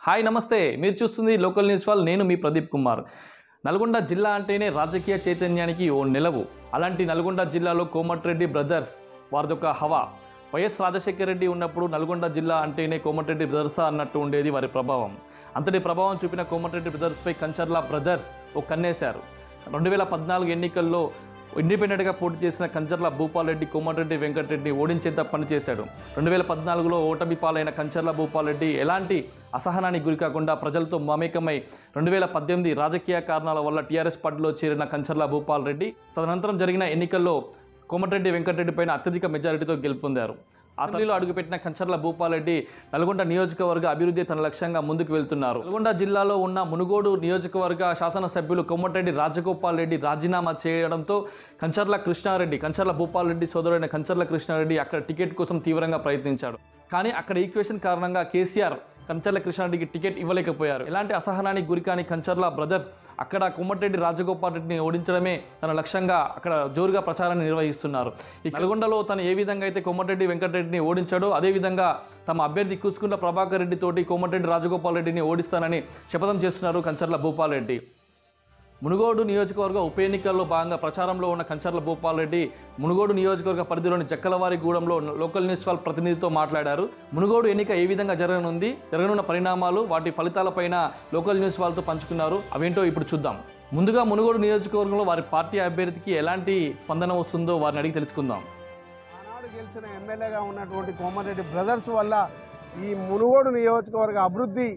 Hi నమస్తే మీరు చూస్తుంది లోకల్ న్యూస్ వాల్ నేను మీ ప్రదీప్ కుమార్ నల్గొండ జిల్లా అంటేనే రాజకీయ చైతన్యానికి ఓ నిలవు అలాంటి నల్గొండ జిల్లాలో కోమటిరెడ్డి బ్రదర్స్ వారిదొక హవా వైఎస్ రాజశేఖర రెడ్డి ఉన్నప్పుడు నల్గొండ జిల్లా అంటేనే కోమటిరెడ్డి బ్రదర్సా అన్నట్టు ఉండేది వారి ప్రభావం అంతటి ప్రభావం చూపిన కోమటిరెడ్డి బ్రదర్స్పై కంచర్ల బ్రదర్స్ ఓ కన్నేశారు రెండు వేల పద్నాలుగు ఎన్నికల్లో ఇండిపెండెంట్గా పోటీ చేసిన కంచర్ల భూపాలరెడ్డి కోమటిరెడ్డి వెంకటరెడ్డి ఓడించేంత పనిచేశాడు రెండు వేల పద్నాలుగులో ఓటమి పాలైన కంచర్ల భూపాలరెడ్డి ఎలాంటి అసహనానికి గురికాకుండా ప్రజలతో మమేకమై రెండు వేల పద్దెనిమిది రాజకీయ కారణాల వల్ల టీఆర్ఎస్ పార్టీలో చేరిన కంచర్ల భూపాల్ రెడ్డి తదనంతరం జరిగిన ఎన్నికల్లో కోమటిరెడ్డి వెంకటరెడ్డి పైన అత్యధిక మెజారిటీతో గెలుపొందారు అతనిలో అడుగుపెట్టిన కంచర్ల భూపాలరెడ్డి నల్గొండ నియోజకవర్గ అభివృద్ధి తన లక్ష్యంగా ముందుకు వెళ్తున్నారు నల్గొండ జిల్లాలో ఉన్న మునుగోడు నియోజకవర్గ శాసనసభ్యులు కొమ్మటిరెడ్డి రాజగోపాల్ రెడ్డి రాజీనామా చేయడంతో కంచర్ల కృష్ణారెడ్డి కంచర్ల భూపాల్ రెడ్డి సోదరుడైన కంచర్ల కృష్ణారెడ్డి అక్కడ టికెట్ కోసం తీవ్రంగా ప్రయత్నించాడు కానీ అక్కడ ఈక్వేషన్ కారణంగా కేసీఆర్ కంచర్ల కృష్ణారెడ్డికి టికెట్ ఇవ్వలేకపోయారు ఎలాంటి అసహనానికి గురికాని కంచర్ల బ్రదర్స్ అక్కడ కొమ్మటిరెడ్డి రాజగోపాల్ రెడ్డిని ఓడించడమే తన లక్ష్యంగా అక్కడ జోరుగా ప్రచారాన్ని నిర్వహిస్తున్నారు ఈ నల్గొండలో తను ఏ విధంగా అయితే కోమటిరెడ్డి వెంకటరెడ్డిని ఓడించాడో అదేవిధంగా తమ అభ్యర్థి కూసుకున్న ప్రభాకర్ రెడ్డి తోటి కోమటిరెడ్డి రాజగోపాల్ రెడ్డిని ఓడిస్తానని శపథం చేస్తున్నారు కంచర్ల భూపాల్ రెడ్డి మునుగోడు నియోజకవర్గ ఉప ఎన్నికల్లో భాగంగా ప్రచారంలో ఉన్న కంచర్ల భూపాల్ రెడ్డి మునుగోడు నియోజకవర్గ పరిధిలోని జక్కలవారిగూడెంలో లోకల్ న్యూస్ వాళ్ళ ప్రతినిధితో మాట్లాడారు మునుగోడు ఎన్నిక ఏ విధంగా జరగనుంది జరగనున్న పరిణామాలు వాటి ఫలితాలపైన లోకల్ న్యూస్ వాళ్ళతో పంచుకున్నారు అవేంటో ఇప్పుడు చూద్దాం ముందుగా మునుగోడు నియోజకవర్గంలో వారి పార్టీ అభ్యర్థికి ఎలాంటి స్పందన వస్తుందో వారిని అడిగి తెలుసుకుందాం ఆనాడు గెలిచిన ఎమ్మెల్యేగా ఉన్నటువంటి కోమరెడ్డి బ్రదర్స్ వల్ల ఈ మునుగోడు నియోజకవర్గ అభివృద్ధి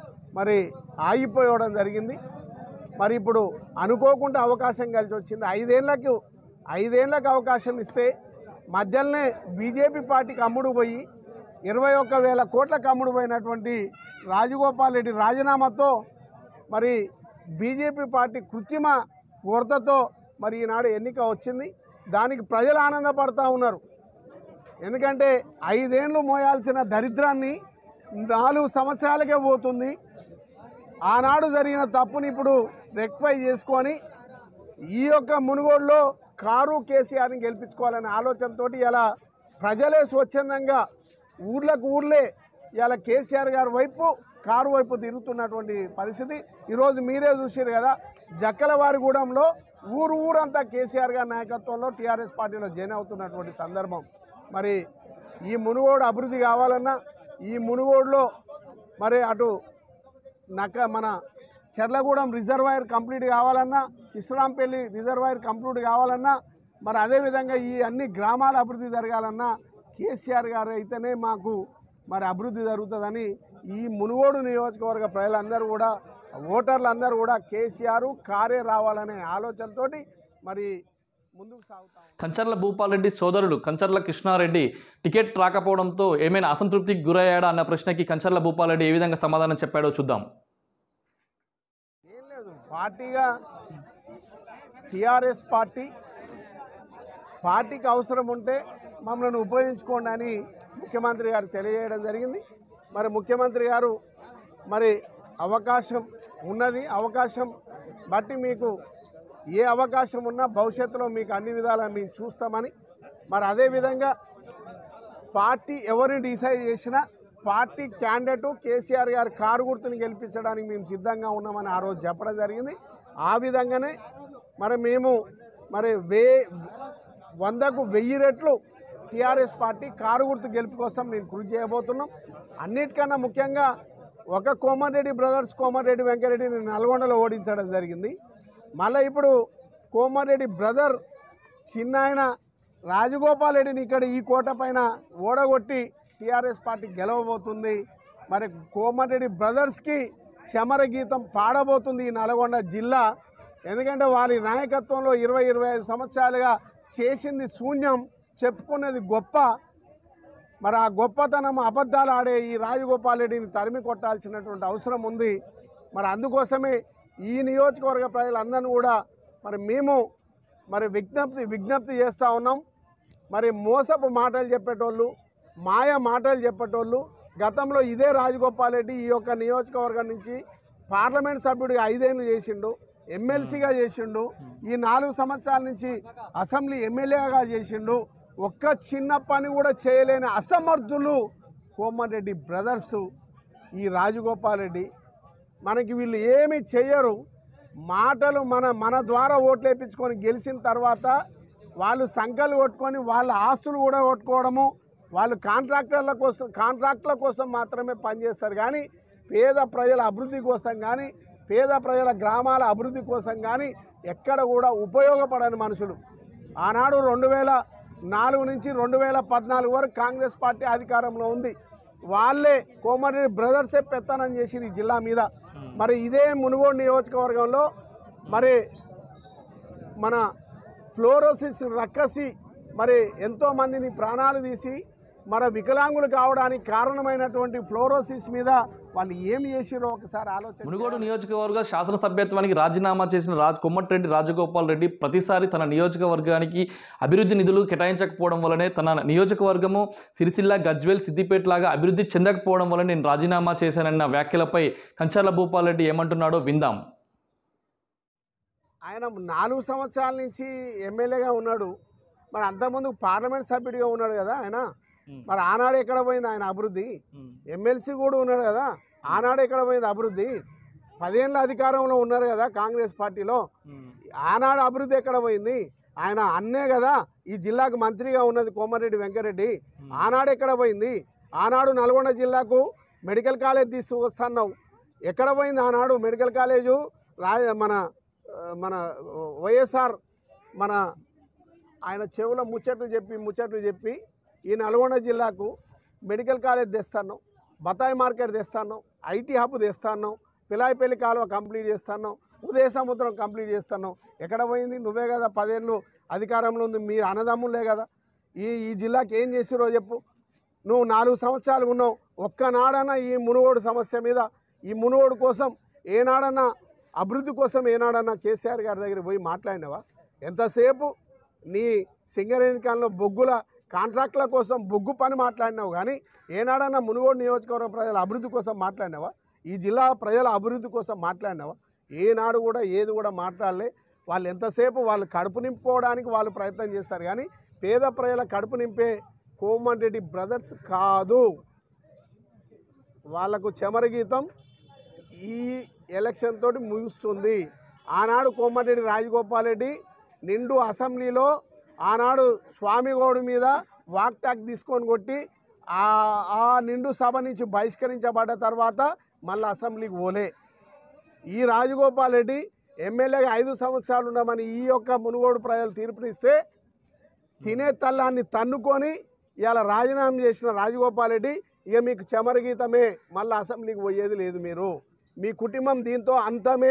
మరి ఆగిపోవడం జరిగింది మరి ఇప్పుడు అనుకోకుండా అవకాశం కలిసి వచ్చింది ఐదేళ్లకు ఐదేళ్లకు అవకాశం ఇస్తే మధ్యలోనే బీజేపీ పార్టీకి అమ్ముడు పోయి ఇరవై ఒక్క వేల కోట్లకు అమ్ముడు పోయినటువంటి రాజగోపాల్ రెడ్డి రాజీనామాతో మరి బీజేపీ పార్టీ కృత్రిమ కొరతతో మరి ఈనాడు ఎన్నిక వచ్చింది దానికి ప్రజలు ఆనందపడతా ఉన్నారు ఎందుకంటే ఐదేండ్లు మోయాల్సిన దరిద్రాన్ని నాలుగు సంవత్సరాలకే పోతుంది ఆనాడు జరిగిన తప్పుని ఇప్పుడు రెక్టిఫై చేసుకొని ఈ యొక్క మునుగోడులో కారు కేసీఆర్ని గెలిపించుకోవాలనే ఆలోచనతో ఇలా ప్రజలే స్వచ్ఛందంగా ఊర్లకు ఊర్లే ఇలా కేసీఆర్ గారి వైపు కారు వైపు తిరుగుతున్నటువంటి పరిస్థితి ఈరోజు మీరే చూసారు కదా జక్కలవారిగూడెంలో ఊరు ఊరంతా కేసీఆర్ గారి నాయకత్వంలో టీఆర్ఎస్ పార్టీలో జాయిన్ అవుతున్నటువంటి సందర్భం మరి ఈ మునుగోడు అభివృద్ధి కావాలన్నా ఈ మునుగోడులో మరి అటు నక్క మన చెర్లగూడెం రిజర్వాయర్ కంప్లీట్ కావాలన్నా కృష్ణరాంపల్లి రిజర్వాయర్ కంప్లీట్ కావాలన్నా మరి అదేవిధంగా ఈ అన్ని గ్రామాల అభివృద్ధి జరగాలన్నా కేసీఆర్ గారు అయితేనే మాకు మరి అభివృద్ధి జరుగుతుందని ఈ మునుగోడు నియోజకవర్గ ప్రజలందరూ కూడా ఓటర్లు అందరూ కూడా కేసీఆర్ కారే రావాలనే ఆలోచనతోటి మరి ముందుకు సాగుతాం కంచర్ల భూపాల్ రెడ్డి సోదరుడు కంచర్ల కృష్ణారెడ్డి టికెట్ రాకపోవడంతో ఏమైనా అసంతృప్తికి గురయ్యాడా అన్న ప్రశ్నకి కంచర్ల భూపాల్ రెడ్డి ఏ విధంగా సమాధానం చెప్పాడో చూద్దాం ఏం లేదు పార్టీగా టిఆర్ఎస్ పార్టీ పార్టీకి అవసరం ఉంటే మమ్మల్ని ఉపయోగించుకోండి అని ముఖ్యమంత్రి గారు తెలియజేయడం జరిగింది మరి ముఖ్యమంత్రి గారు మరి అవకాశం ఉన్నది అవకాశం బట్టి మీకు ఏ అవకాశం ఉన్నా భవిష్యత్తులో మీకు అన్ని విధాలా మేము చూస్తామని మరి అదేవిధంగా పార్టీ ఎవరిని డిసైడ్ చేసినా పార్టీ క్యాండిడేట్ కేసీఆర్ గారి కారు గుర్తుని గెలిపించడానికి మేము సిద్ధంగా ఉన్నామని ఆ రోజు చెప్పడం జరిగింది ఆ విధంగానే మరి మేము మరి వే వందకు వెయ్యి రెట్లు టీఆర్ఎస్ పార్టీ కారు గుర్తు గెలుపు కోసం మేము కృషి చేయబోతున్నాం అన్నిటికన్నా ముఖ్యంగా ఒక కోమటిరెడ్డి బ్రదర్స్ కోమటిరెడ్డి వెంకరెడ్డిని నల్గొండలో ఓడించడం జరిగింది మళ్ళీ ఇప్పుడు కోమటిరెడ్డి బ్రదర్ చిన్న ఆయన రాజగోపాల్ రెడ్డిని ఇక్కడ ఈ కోట పైన ఓడగొట్టి టీఆర్ఎస్ పార్టీ గెలవబోతుంది మరి కోమటిరెడ్డి బ్రదర్స్కి శమర గీతం పాడబోతుంది ఈ నల్గొండ జిల్లా ఎందుకంటే వారి నాయకత్వంలో ఇరవై ఇరవై ఐదు సంవత్సరాలుగా చేసింది శూన్యం చెప్పుకున్నది గొప్ప మరి ఆ గొప్పతనం అబద్ధాలు ఆడే ఈ రాజగోపాల్ రెడ్డిని తరిమి కొట్టాల్సినటువంటి అవసరం ఉంది మరి అందుకోసమే ఈ నియోజకవర్గ ప్రజలందరినీ కూడా మరి మేము మరి విజ్ఞప్తి విజ్ఞప్తి చేస్తూ ఉన్నాం మరి మోసపు మాటలు చెప్పేటోళ్ళు మాయ మాటలు చెప్పేటోళ్ళు గతంలో ఇదే రాజగోపాల్ రెడ్డి ఈ యొక్క నియోజకవర్గం నుంచి పార్లమెంట్ సభ్యుడిగా ఐదేళ్ళు చేసిండు ఎమ్మెల్సీగా చేసిండు ఈ నాలుగు సంవత్సరాల నుంచి అసెంబ్లీ ఎమ్మెల్యేగా చేసిండు ఒక్క చిన్న పని కూడా చేయలేని అసమర్థులు కోమరెడ్డి బ్రదర్సు ఈ రాజగోపాల్ రెడ్డి మనకి వీళ్ళు ఏమి చెయ్యరు మాటలు మన మన ద్వారా ఓట్లు వేయించుకొని గెలిచిన తర్వాత వాళ్ళు సంఖ్యలు కొట్టుకొని వాళ్ళ ఆస్తులు కూడా కొట్టుకోవడము వాళ్ళు కాంట్రాక్టర్ల కోసం కాంట్రాక్టుల కోసం మాత్రమే పనిచేస్తారు కానీ పేద ప్రజల అభివృద్ధి కోసం కానీ పేద ప్రజల గ్రామాల అభివృద్ధి కోసం కానీ ఎక్కడ కూడా ఉపయోగపడని మనుషులు ఆనాడు రెండు వేల నాలుగు నుంచి రెండు వేల పద్నాలుగు వరకు కాంగ్రెస్ పార్టీ అధికారంలో ఉంది వాళ్ళే కోమరెడ్డి బ్రదర్సే పెత్తనం చేసి ఈ జిల్లా మీద మరి ఇదే మునుగోడు నియోజకవర్గంలో మరి మన ఫ్లోరోసిస్ రక్కసి మరి ఎంతో మందిని ప్రాణాలు తీసి మన వికలాంగులు కావడానికి కారణమైనటువంటి ఫ్లోరోసిస్ మీద వాళ్ళు ఏమి చేసిరో ఒకసారి ఆలోచన మునుగోడు నియోజకవర్గ శాసనసభ్యత్వానికి రాజీనామా చేసిన రాజ్ కొమ్మటిరెడ్డి రాజగోపాల్ రెడ్డి ప్రతిసారి తన నియోజకవర్గానికి అభివృద్ధి నిధులు కేటాయించకపోవడం వల్లనే తన నియోజకవర్గము సిరిసిల్ల గజ్వేల్ సిద్దిపేట లాగా అభివృద్ధి చెందకపోవడం వల్ల నేను రాజీనామా చేశానన్న వ్యాఖ్యలపై కంచర్ల భూపాల్ రెడ్డి ఏమంటున్నాడో విందాం ఆయన నాలుగు సంవత్సరాల నుంచి ఎమ్మెల్యేగా ఉన్నాడు మరి అంతకుముందు పార్లమెంట్ సభ్యుడిగా ఉన్నాడు కదా ఆయన మరి ఆనాడు ఎక్కడ పోయింది ఆయన అభివృద్ధి ఎమ్మెల్సీ కూడా ఉన్నాడు కదా ఆనాడు ఎక్కడ పోయింది అభివృద్ధి పదేళ్ళ అధికారంలో ఉన్నారు కదా కాంగ్రెస్ పార్టీలో ఆనాడు అభివృద్ధి ఎక్కడ పోయింది ఆయన అన్నే కదా ఈ జిల్లాకు మంత్రిగా ఉన్నది కోమారెడ్డి వెంకరెడ్డి ఆనాడు ఎక్కడ పోయింది ఆనాడు నల్గొండ జిల్లాకు మెడికల్ కాలేజ్ తీసుకొస్తున్నావు ఎక్కడ పోయింది ఆనాడు మెడికల్ కాలేజు రా మన ఆ, మన వైఎస్ఆర్ మన ఆయన చెవుల ముచ్చట్లు చెప్పి ముచ్చట్లు చెప్పి ఈ నల్గొండ జిల్లాకు మెడికల్ కాలేజ్ తెస్తాను బతాయి మార్కెట్ తెస్తాను ఐటీ హబ్ తెస్తాను పిలాయిపల్లి కాలువ కంప్లీట్ చేస్తాను ఉదయ సముద్రం కంప్లీట్ చేస్తాను ఎక్కడ పోయింది నువ్వే కదా పదేళ్ళు అధికారంలో ఉంది మీరు అన్నదమ్ములే కదా ఈ ఈ జిల్లాకి ఏం చేసిరో చెప్పు నువ్వు నాలుగు సంవత్సరాలు ఉన్నావు ఒక్కనాడన్నా ఈ మునుగోడు సమస్య మీద ఈ మునుగోడు కోసం ఏనాడన్నా అభివృద్ధి కోసం ఏనాడన్నా కేసీఆర్ గారి దగ్గర పోయి మాట్లాడినావా ఎంతసేపు నీ సింగరేణికాలంలో బొగ్గుల కాంట్రాక్ట్ల కోసం బొగ్గు పని మాట్లాడినావు కానీ ఏనాడన్నా మునుగోడు నియోజకవర్గ ప్రజల అభివృద్ధి కోసం మాట్లాడినావా ఈ జిల్లా ప్రజల అభివృద్ధి కోసం మాట్లాడినావా ఏనాడు కూడా ఏది కూడా మాట్లాడలే వాళ్ళు ఎంతసేపు వాళ్ళు కడుపు నింపుకోవడానికి వాళ్ళు ప్రయత్నం చేస్తారు కానీ పేద ప్రజల కడుపు నింపే కోమన్ రెడ్డి బ్రదర్స్ కాదు వాళ్లకు చెమర గీతం ఈ ఎలక్షన్ తోటి ముగుస్తుంది ఆనాడు కోమటిరెడ్డి రాజగోపాల్ రెడ్డి నిండు అసెంబ్లీలో ఆనాడు స్వామిగౌడు మీద వాక్ టాక్ తీసుకొని కొట్టి ఆ ఆ నిండు సభ నుంచి బహిష్కరించబడ్డ తర్వాత మళ్ళీ అసెంబ్లీకి పోలే ఈ రాజగోపాల్ రెడ్డి ఎమ్మెల్యేగా ఐదు సంవత్సరాలు ఉండమని ఈ యొక్క మునుగోడు ప్రజలు తీర్పునిస్తే తినే తల్లాన్ని తన్నుకొని ఇవాళ రాజీనామా చేసిన రాజగోపాల్ రెడ్డి ఇక మీకు చెమరగీతమే మళ్ళీ అసెంబ్లీకి పోయేది లేదు మీరు మీ కుటుంబం దీంతో అంతమే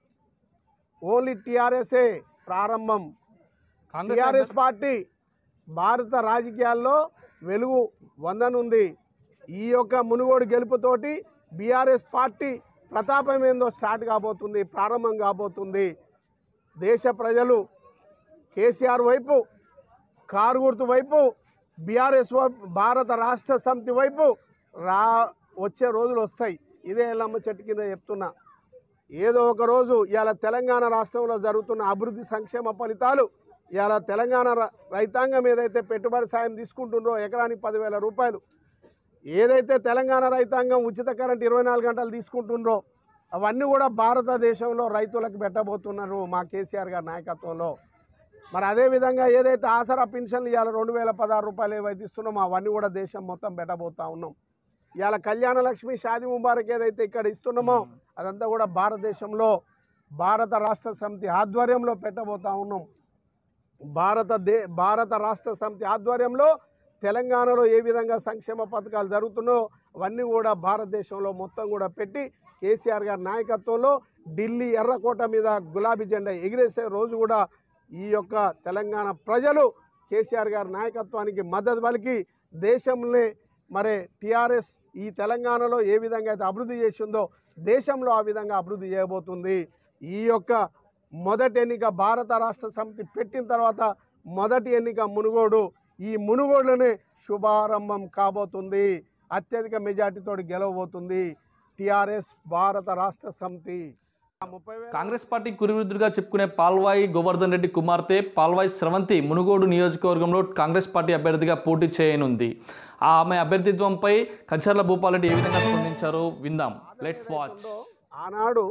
ఓన్లీ టీఆర్ఎస్ఏ ప్రారంభం టీఆర్ఎస్ పార్టీ భారత రాజకీయాల్లో వెలుగు వందనుంది ఈ యొక్క మునుగోడు గెలుపుతోటి బీఆర్ఎస్ పార్టీ ప్రతాపం ఏందో స్టార్ట్ కాబోతుంది ప్రారంభం కాబోతుంది దేశ ప్రజలు కేసీఆర్ వైపు కారు గుర్తు వైపు బీఆర్ఎస్ వైపు భారత రాష్ట్ర సమితి వైపు రా వచ్చే రోజులు వస్తాయి ఇదే ఎల్లమ్మ చెట్టు కింద చెప్తున్నా ఏదో ఒక రోజు ఇవాళ తెలంగాణ రాష్ట్రంలో జరుగుతున్న అభివృద్ధి సంక్షేమ ఫలితాలు ఇవాళ తెలంగాణ ర- రైతాంగం ఏదైతే పెట్టుబడి సాయం తీసుకుంటుండ్రో ఎకరానికి పదివేల రూపాయలు ఏదైతే తెలంగాణ రైతాంగం ఉచిత కరెంట్ ఇరవై నాలుగు గంటలు తీసుకుంటుండ్రో అవన్నీ కూడా భారతదేశంలో రైతులకు పెట్టబోతున్నారు మా కేసీఆర్ గారి నాయకత్వంలో మరి అదేవిధంగా ఏదైతే ఆసరా పెన్షన్లు ఇవాళ రెండు వేల పదహారు రూపాయలు ఏవైతే ఇస్తున్నామో అవన్నీ కూడా దేశం మొత్తం పెట్టబోతా ఉన్నాం ఇవాళ కళ్యాణ లక్ష్మి షాది ముబారక్ ఏదైతే ఇక్కడ ఇస్తున్నామో అదంతా కూడా భారతదేశంలో భారత రాష్ట్ర సమితి ఆధ్వర్యంలో పెట్టబోతా ఉన్నాం భారత దే భారత రాష్ట్ర సమితి ఆధ్వర్యంలో తెలంగాణలో ఏ విధంగా సంక్షేమ పథకాలు జరుగుతున్నాయో అవన్నీ కూడా భారతదేశంలో మొత్తం కూడా పెట్టి కేసీఆర్ గారి నాయకత్వంలో ఢిల్లీ ఎర్రకోట మీద గులాబీ జెండా ఎగిరేసే రోజు కూడా ఈ యొక్క తెలంగాణ ప్రజలు కేసీఆర్ గారి నాయకత్వానికి మద్దతు పలికి దేశంలో మరి టీఆర్ఎస్ ఈ తెలంగాణలో ఏ విధంగా అయితే అభివృద్ధి చేసిందో దేశంలో ఆ విధంగా అభివృద్ధి చేయబోతుంది ఈ యొక్క మొదటి ఎన్నిక భారత రాష్ట్ర సమితి పెట్టిన తర్వాత మొదటి ఎన్నిక మునుగోడు ఈ మునుగోడులోనే శుభారంభం కాబోతుంది అత్యధిక మెజార్టీతో గెలవబోతుంది టిఆర్ఎస్ భారత రాష్ట్ర సమితి ఆ ముప్పై వేల కాంగ్రెస్ పార్టీ కురివృద్ధుడిగా చెప్పుకునే పాల్వాయి గోవర్ధన్ రెడ్డి కుమార్తె పాల్వాయి స్రవంతి మునుగోడు నియోజకవర్గంలో కాంగ్రెస్ పార్టీ అభ్యర్థిగా పోటీ చేయనుంది ఆ ఆమె అభ్యర్థిత్వంపై కంచర్ల భూపాలరెడ్డి ఏ విధంగా స్పందించారో విందాం లెట్స్ వాచ్ ఆనాడు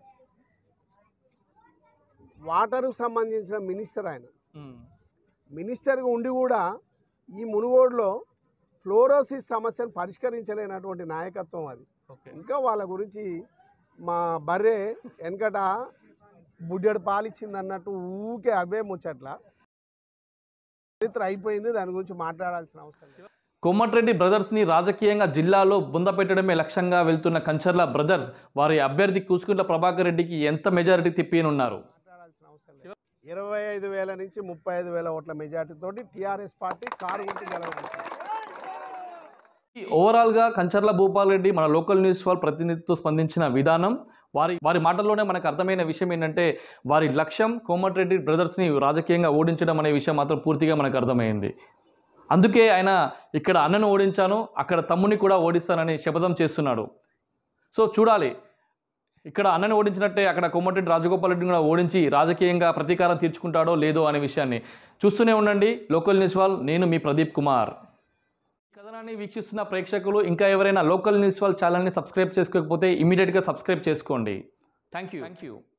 వాటర్కు సంబంధించిన మినిస్టర్ ఆయన మినిస్టర్గా ఉండి కూడా ఈ మునుగోడులో ఫ్లోరోసిస్ సమస్యను పరిష్కరించలేనటువంటి నాయకత్వం అది ఇంకా వాళ్ళ గురించి మా బర్రె వెనకట బుడ్డెడు పాలిచ్చింది అన్నట్టు ఊకే అవే ముచ్చట్ల చరిత్ర అయిపోయింది దాని గురించి మాట్లాడాల్సిన అవసరం లేదు. కోమటిరెడ్డి బ్రదర్స్ని రాజకీయంగా జిల్లాలో బుంద పెట్టడమే లక్ష్యంగా వెళ్తున్న కంచర్ల బ్రదర్స్ వారి అభ్యర్థి కూసుకుంట్ల ప్రభాకర్ రెడ్డికి ఎంత మెజారిటీ తిప్పినున్నారు మాట్లాడాల్సిన అవసరం లేదు. ఇరవై ఐదు వేల నుంచి ముప్పై ఐదు వేల ఓట్ల మెజార్టీ తోటి టీఆర్ఎస్ పార్టీ కారు గుర్తు గెలవబోతుంది ఓవరాల్గా కంచర్ల భూపాల్ రెడ్డి మన లోకల్ న్యూస్ వాళ్ళ ప్రతినిధితో స్పందించిన విధానం వారి వారి మాటల్లోనే మనకు అర్థమైన విషయం ఏంటంటే వారి లక్ష్యం కోమటిరెడ్డి బ్రదర్స్ని రాజకీయంగా ఓడించడం అనే విషయం మాత్రం పూర్తిగా మనకు అర్థమైంది అందుకే ఆయన ఇక్కడ అన్నను ఓడించాను అక్కడ తమ్ముని కూడా ఓడిస్తానని శపథం చేస్తున్నాడు సో చూడాలి ఇక్కడ అన్నని ఓడించినట్టే అక్కడ కోమటిరెడ్డి రాజగోపాల్ రెడ్డిని కూడా ఓడించి రాజకీయంగా ప్రతీకారం తీర్చుకుంటాడో లేదో అనే విషయాన్ని చూస్తూనే ఉండండి లోకల్ న్యూస్ వాల్ నేను మీ ప్రదీప్ కుమార్ ఈ కథనాన్ని వీక్షిస్తున్న ప్రేక్షకులు ఇంకా ఎవరైనా లోకల్ న్యూస్ వాల్ ఛానల్ని సబ్స్క్రైబ్ చేసుకోకపోతే ఇమీడియట్గా సబ్స్క్రైబ్ చేసుకోండి థ్యాంక్ యూ థ్యాంక్ యూ